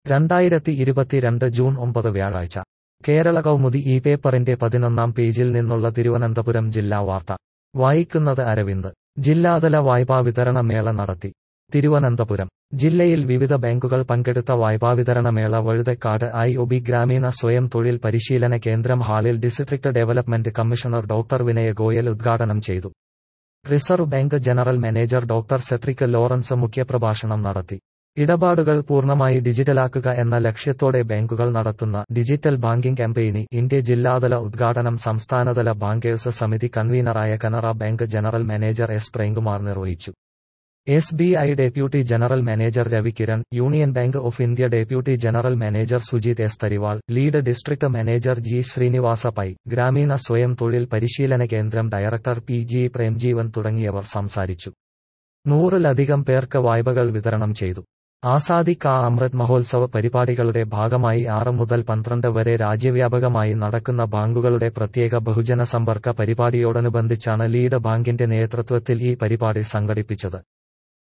രണ്ടായിരത്തി ഇരുപത്തിരണ്ട് ജൂൺ ഒമ്പത് വ്യാഴാഴ്ച കേരള കൗമുദി ഈ പേപ്പറിന്റെ പതിനൊന്നാം പേജിൽ നിന്നുള്ള തിരുവനന്തപുരം ജില്ലാ വാർത്ത വായിക്കുന്നത് അരവിന്ദ് ജില്ലാതല വായ്പാ വിതരണ മേള നടത്തി തിരുവനന്തപുരം ജില്ലയിൽ വിവിധ ബാങ്കുകൾ പങ്കെടുത്ത വായ്പാ വിതരണ മേള വഴുതക്കാട് ഐ ഒ ബി ഗ്രാമീണ സ്വയം തൊഴിൽ പരിശീലന കേന്ദ്രം ഹാളിൽ ഡിസ്ട്രിക്ട് ഡെവലപ്മെന്റ് കമ്മീഷണർ ഡോക്ടർ വിനയ ഗോയൽ ഉദ്ഘാടനം ചെയ്തു reserve bank general manager doctor Cedric Lawrence മുഖ്യപ്രഭാഷണം നടത്തി ഇടപാടുകൾ പൂർണ്ണമായി ഡിജിറ്റലാക്കുക എന്ന ലക്ഷ്യത്തോടെ ബാങ്കുകൾ നടത്തുന്ന ഡിജിറ്റൽ ബാങ്കിംഗ് ക്യാമ്പയിനി ഇന്ത്യ ജില്ലാതല ഉദ്ഘാടനം സംസ്ഥാനതല ബാങ്കേഴ്സ് സമിതി കൺവീനറായ Canara bank general manager S Premkumar നിർവഹിച്ചു S B I deputy general manager Ravikiran union bank of India deputy general manager Sujith S Thariwal lead district manager G Srinivasa Pai ഗ്രാമീണ സ്വയം തൊഴിൽ പരിശീലന കേന്ദ്രം ഡയറക്ടർ പി ജി പ്രേംജീവൻ തുടങ്ങിയവർ സംസാരിച്ചു നൂറിലധികം പേർക്ക് വായ്പകൾ വിതരണം ചെയ്തു ആസാദി കാ അമൃത് മഹോത്സവ പരിപാടികളുടെ ഭാഗമായി ആറ് മുതൽ പന്ത്രണ്ട് വരെ രാജ്യവ്യാപകമായി നടക്കുന്ന ബാങ്കുകളുടെ പ്രത്യേക ബഹുജന സമ്പർക്ക പരിപാടിയോടനുബന്ധിച്ചാണ് ലീഡ് ബാങ്കിന്റെ നേതൃത്വത്തിൽ ഈ പരിപാടി സംഘടിപ്പിച്ചത്